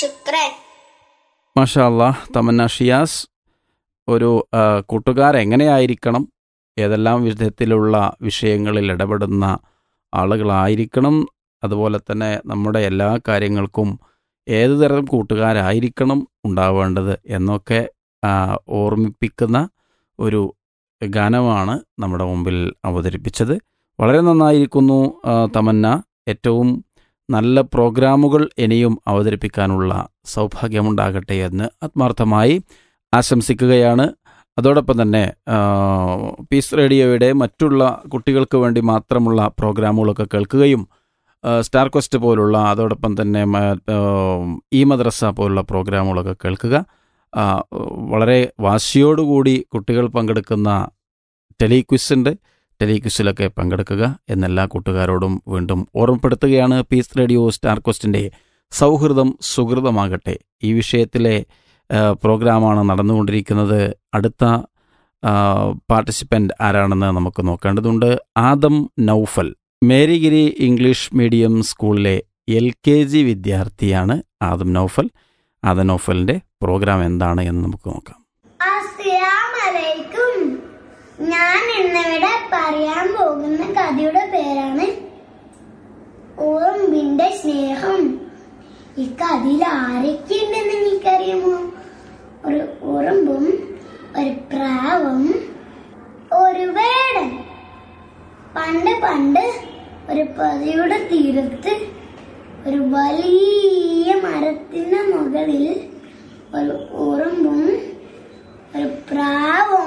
ശുക്രൻ മാഷാ അല്ലാഹ് തമന്ന ഷിയാസ് ഒരു ആ, കൂട്ടുകാരെങ്ങനെയായിരിക്കണം ഏതെല്ലാം വിധത്തിലുള്ള വിഷയങ്ങളിൽ ഇടപെടുന്ന ആളുകളായിരിക്കണം അതുപോലെ തന്നെ നമ്മുടെ എല്ലാ കാര്യങ്ങൾക്കും ഏതു തരം കൂട്ടുകാരായിരിക്കണം ഉണ്ടാവേണ്ടത് എന്നൊക്കെ ആ, ഓർമ്മിപ്പിക്കുന്ന ഒരു ഗാനമാണ് നമ്മുടെ മുമ്പിൽ അവതരിപ്പിച്ചത് വളരെ നന്നായിരിക്കുന്നു ആ, തമന്ന ഏറ്റവും നല്ല പ്രോഗ്രാമുകൾ ഇനിയും അവതരിപ്പിക്കാനുള്ള സൗഭാഗ്യമുണ്ടാകട്ടെ എന്ന് ആത്മാർത്ഥമായി ആശംസിക്കുകയാണ് അതോടൊപ്പം തന്നെ ആ, പീസ് റേഡിയോയുടെ മറ്റുള്ള കുട്ടികൾക്ക് വേണ്ടി മാത്രമുള്ള പ്രോഗ്രാമുകളൊക്കെ കേൾക്കുകയും ആ, സ്റ്റാർ ക്വസ്റ്റ് പോലുള്ള അതോടൊപ്പം തന്നെ മ- ആ, ഈ മദ്രസ പോലുള്ള പ്രോഗ്രാമുകളൊക്കെ കേൾക്കുക ആ, വളരെ വാശിയോടുകൂടി കുട്ടികൾ പങ്കെടുക്കുന്ന ടെലിക്വിസ് ടെലിക്വിസിലൊക്കെ പങ്കെടുക്കുക എന്നെല്ലാ കൂട്ടുകാരോടും വീണ്ടും ഓർമ്മപ്പെടുത്തുകയാണ് പീസ് റേഡിയോ സ്റ്റാർ ക്വസ്റ്റിൻ്റെ സൗഹൃദം സുഹൃതമാകട്ടെ ഈ വിഷയത്തിലെ ആ, പ്രോഗ്രാമാണ് നടന്നുകൊണ്ടിരിക്കുന്നത് അടുത്ത പാർട്ടിസിപ്പൻ്റ് ആരാണെന്ന് നമുക്ക് നോക്കേണ്ടതുണ്ട് Adam Naufal Marygiri English medium സ്കൂളിലെ എൽ കെ ജി വിദ്യാർത്ഥിയാണ് ആദം നൗഫൽ ആദം നൗഫലിൻ്റെ പ്രോഗ്രാം എന്താണ് എന്ന് നമുക്ക് നോക്കാം അസ്സലാമലൈക്കും ഞാൻ ഇന്നിവിടെ പറയാൻ പോകുന്ന കഥയുടെ പേരാണ് ഉറുമ്പിന്റെ സ്നേഹം ഈ കഥയിൽ ആരൊക്കെ ഉണ്ടെന്ന് നിങ്ങൾക്കറിയാമോ ഒരു ഉറുമ്പും ഒരു പ്രാവും ഒരു വേടൻ പണ്ട് പണ്ട് ഒരു പതിയുടെ തീരത്ത് ഒരു വലിയ മരത്തിന് മുകളിൽ ഒരു ഉറുമ്പും ഒരു പ്രാവും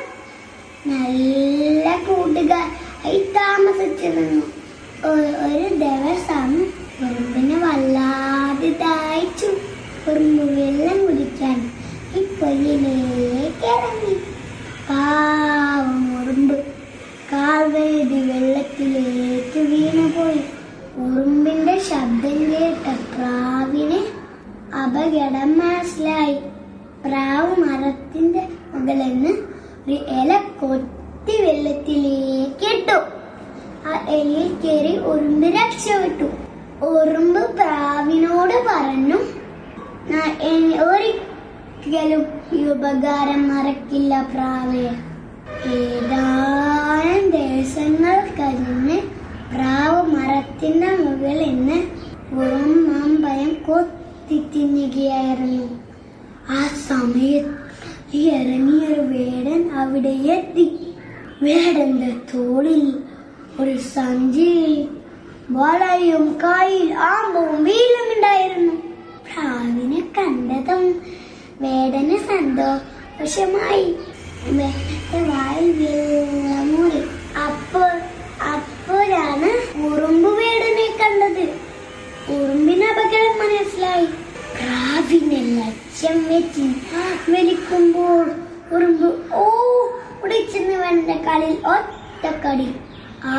നല്ല കൂട്ടുകാരായി താമസിച്ചിരുന്നു ഒ- ഒരു ദിവസം ഉറുമ്പിന് വല്ലാതെ ദാഹിച്ചു ഉറുമ്പ് വെള്ളം കുടിക്കാൻ ഈ പൊയ്യിലേക്ക് ഇറങ്ങി പാവം ഉറുമ്പ് കാൽവഴുതി വെള്ളത്തിലേക്ക് വീണുപോയി ഉറുമ്പിന്റെ ശബ്ദം കേട്ട പ്രാവിന് അപകടം മനസ്സിലായി പ്രാവ് മരത്തിന്റെ മുകളിൽ നിന്ന് ഒരു ഇല കൊത്തി വെള്ളത്തിലേക്ക് ഇട്ടു ആ എലിയിൽ കയറി ഉറുമ്പ് രക്ഷപ്പെട്ടു ഉറുമ്പ് പ്രാവിനോട് പറഞ്ഞു "ഞാൻ ഇനി ഒരിക്കലും ഈ ഉപകാരം മറക്കില്ല പ്രാവേ ഏതാനും ദിവസങ്ങൾ കഴിഞ്ഞ് പ്രാവ് മരത്തിന്റെ മുകളിൽ നിന്ന് ഉറുമ്പയം കൊത്തി തിന്നുകയായിരുന്നു ആ സമയത്ത് ഈ ഇറങ്ങിയൊരു വേടൻ അവിടെ എത്തി വേടന്റെ തോളിൽ ഒരു സഞ്ചിയിൽ വളയും കയ്യിൽ ആമ്പവും വീലും ഉണ്ടായിരുന്നു പ്രാവിനെ കണ്ടതും വേടന് സന്തോഷമായി വേടന്റെ വായിൽ വെള്ളമൂറി അപ്പോൾ അപ്പോഴാണ് ഉറുമ്പ് വേടനെ കണ്ടത് ഉറുമ്പിന് അപകടം മനസ്സിലായി പ്രാവിനെ ലക്ഷ്യം വെച്ച് വലിക്കുമ്പോൾ ഉറുമ്പ് ഓ ഉടിച്ചെന്ന് വേണ്ട കളിൽ ഒറ്റക്കടി ആ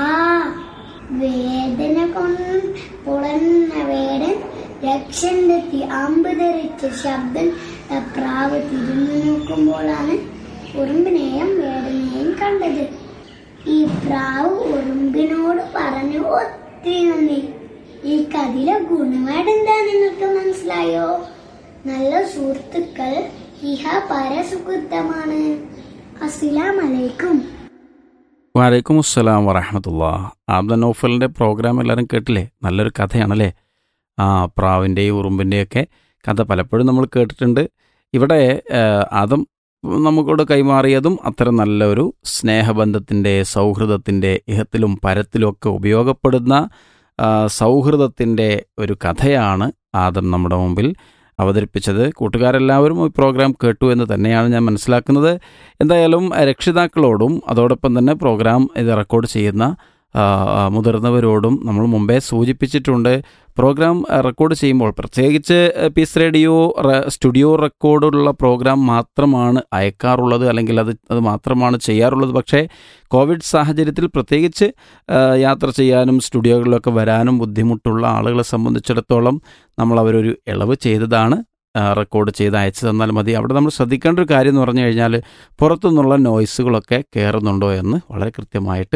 വേദന കൊണ്ട് പുളന്ന വേടൻ രക്ഷണ്ടെത്തി അമ്പ് തെറിച്ച ശബ്ദം ആ പ്രാവ് തിരിഞ്ഞു നോക്കുമ്പോഴാണ് ഉറുമ്പിനെയും വേടനെയും കണ്ടത് ഈ പ്രാവ് ഉറുമ്പിനോട് പറഞ്ഞു ഒത്തിരി നന്ദി ഈ കഥയിലെ ഗുണമേടെന്താ നിങ്ങൾക്ക് മനസ്സിലായോ നല്ല സുഹൃത്തുക്കൾ ഇഹ പരസുഹൃത്തമാണ് അസ്സലാം അലൈക്കും വലൈക്കും അസ്സലാം വറഹമത്തുള്ള ആബ്ദ നൗഫലിൻ്റെ പ്രോഗ്രാം എല്ലാവരും കേട്ടില്ലേ നല്ലൊരു കഥയാണല്ലേ ആ പ്രാവിൻ്റെയും ഉറുമ്പിൻ്റെയൊക്കെ കഥ പലപ്പോഴും നമ്മൾ കേട്ടിട്ടുണ്ട് ഇവിടെ ആ, ആദം നമുക്കോട് കൈമാറിയതും അത്തരം നല്ലൊരു സ്നേഹബന്ധത്തിൻ്റെ സൗഹൃദത്തിൻ്റെ ഇഹത്തിലും പരത്തിലും ഒക്കെ ഉപയോഗപ്പെടുന്ന ആ, സൗഹൃദത്തിൻ്റെ ഒരു കഥയാണ് ആദം നമ്മുടെ മുമ്പിൽ അവതരിപ്പിച്ചത് കൂട്ടുകാരെല്ലാവരും ഈ പ്രോഗ്രാം കേട്ടു എന്ന് തന്നെയാണ് ഞാൻ മനസ്സിലാക്കുന്നത് എന്തായാലും രക്ഷിതാക്കളോടും അതോടൊപ്പം തന്നെ പ്രോഗ്രാം ഇത് റെക്കോർഡ് ചെയ്യുന്ന ആ, ആ, മുതിർന്നവരോടും നമ്മൾ മുമ്പേ സൂചിപ്പിച്ചിട്ടുണ്ട് പ്രോഗ്രാം ആ, റെക്കോർഡ് ചെയ്യുമ്പോൾ പ്രത്യേകിച്ച് ആ, പീസ് റേഡിയോ റ- സ്റ്റുഡിയോ റെക്കോർഡുള്ള പ്രോഗ്രാം മാത്രമാണ് അയക്കാറുള്ളത് അല്ലെങ്കിൽ അത് അത് മാത്രമാണ് ചെയ്യാറുള്ളത് പക്ഷേ കോവിഡ് സാഹചര്യത്തിൽ പ്രത്യേകിച്ച് ആ, യാത്ര ചെയ്യാനും സ്റ്റുഡിയോകളിലൊക്കെ വരാനും ബുദ്ധിമുട്ടുള്ള ആളുകളെ സംബന്ധിച്ചിടത്തോളം നമ്മൾ അവരൊരു ഇളവ് ചെയ്തതാണ് ആ, റെക്കോർഡ് ചെയ്ത് അയച്ചു തന്നാൽ മതി അവിടെ നമ്മൾ ശ്രദ്ധിക്കേണ്ട ഒരു കാര്യം എന്ന് പറഞ്ഞു കഴിഞ്ഞാൽ പുറത്തുനിന്നുള്ള നോയ്സുകളൊക്കെ കയറുന്നുണ്ടോ എന്ന് വളരെ കൃത്യമായിട്ട്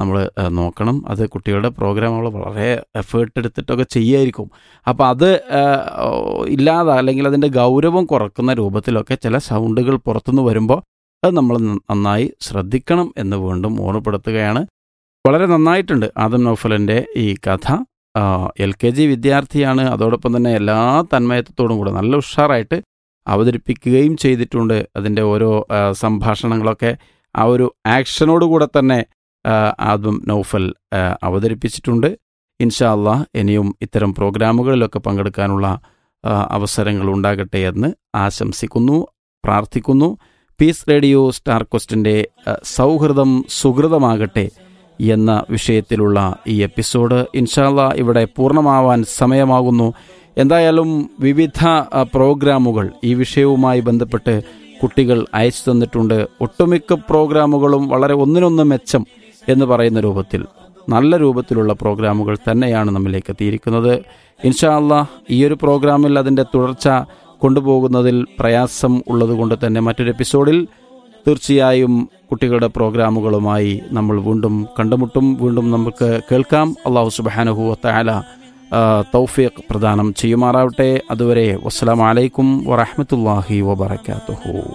നമ്മൾ നോക്കണം അത് കുട്ടികളുടെ പ്രോഗ്രാമുകൾ വളരെ എഫേർട്ട് എടുത്തിട്ടൊക്കെ ചെയ്യായിരിക്കും അപ്പോൾ അത് ആ, ഇല്ലാതെ അല്ലെങ്കിൽ അതിൻ്റെ ഗൗരവം കുറക്കുന്ന രൂപത്തിലൊക്കെ ചില സൗണ്ടുകൾ പുറത്തുനിന്ന് വരുമ്പോൾ അത് നമ്മൾ നന്നായി ശ്രദ്ധിക്കണം എന്ന് വീണ്ടും ഓർമ്മപ്പെടുത്തുകയാണ് വളരെ നന്നായിട്ടുണ്ട് ആദം നൗഫലിൻ്റെ ഈ കഥ എൽ കെ ജി വിദ്യാർത്ഥിയാണ് അതോടൊപ്പം തന്നെ എല്ലാ തന്മയത്വത്തോടും കൂടെ നല്ല ഉഷാറായിട്ട് അവതരിപ്പിക്കുകയും ചെയ്തിട്ടുണ്ട് അതിൻ്റെ ഓരോ ആ, സംഭാഷണങ്ങളൊക്കെ ആ ഒരു ആക്ഷനോട് കൂടെ തന്നെ ആ, ആദം നൗഫൽ ആ, അവതരിപ്പിച്ചിട്ടുണ്ട് ഇൻഷാ അള്ളാ ഇനിയും ഇത്തരം പ്രോഗ്രാമുകളിലൊക്കെ പങ്കെടുക്കാനുള്ള ആ, അവസരങ്ങൾ ഉണ്ടാകട്ടെ എന്ന് ആശംസിക്കുന്നു പ്രാർത്ഥിക്കുന്നു പീസ് റേഡിയോ സ്റ്റാർ ക്വസ്റ്റിൻ്റെ ആ, സൗഹൃദം സുഹൃതമാകട്ടെ എന്ന വിഷയത്തിലുള്ള ഈ എപ്പിസോഡ് ഇൻഷാല്ല ഇവിടെ പൂർണ്ണമാവാൻ സമയമാകുന്നു എന്തായാലും വിവിധ ആ, പ്രോഗ്രാമുകൾ ഈ വിഷയവുമായി ബന്ധപ്പെട്ട് കുട്ടികൾ അയച്ചു തന്നിട്ടുണ്ട് ഒട്ടുമിക്ക പ്രോഗ്രാമുകളും വളരെ ഒന്നിനൊന്ന് മെച്ചം എന്ന് പറയുന്ന രൂപത്തിൽ നല്ല രൂപത്തിലുള്ള പ്രോഗ്രാമുകൾ തന്നെയാണ് നമ്മിലേക്ക് എത്തിയിരിക്കുന്നത് ഇൻഷാ അല്ലാ ഈ ഒരു പ്രോഗ്രാമിൽ അതിൻ്റെ തുടർച്ച കൊണ്ടുപോകുന്നതിൽ പ്രയാസം ഉള്ളതുകൊണ്ട് തന്നെ മറ്റൊരു എപ്പിസോഡിൽ തീർച്ചയായും കുട്ടികളുടെ പ്രോഗ്രാമുകളുമായി നമ്മൾ വീണ്ടും കണ്ടുമുട്ടും വീണ്ടും നമുക്ക് കേൾക്കാം അള്ളാഹു സുബാനഹു തആല ആ, തൗഫീഖ് പ്രദാനം ചെയ്യുമാറാവട്ടെ അതുവരെ വസ്സലാമലൈക്കും വറഹമത്തല്ലാഹി വബർക്കാത്തുഹു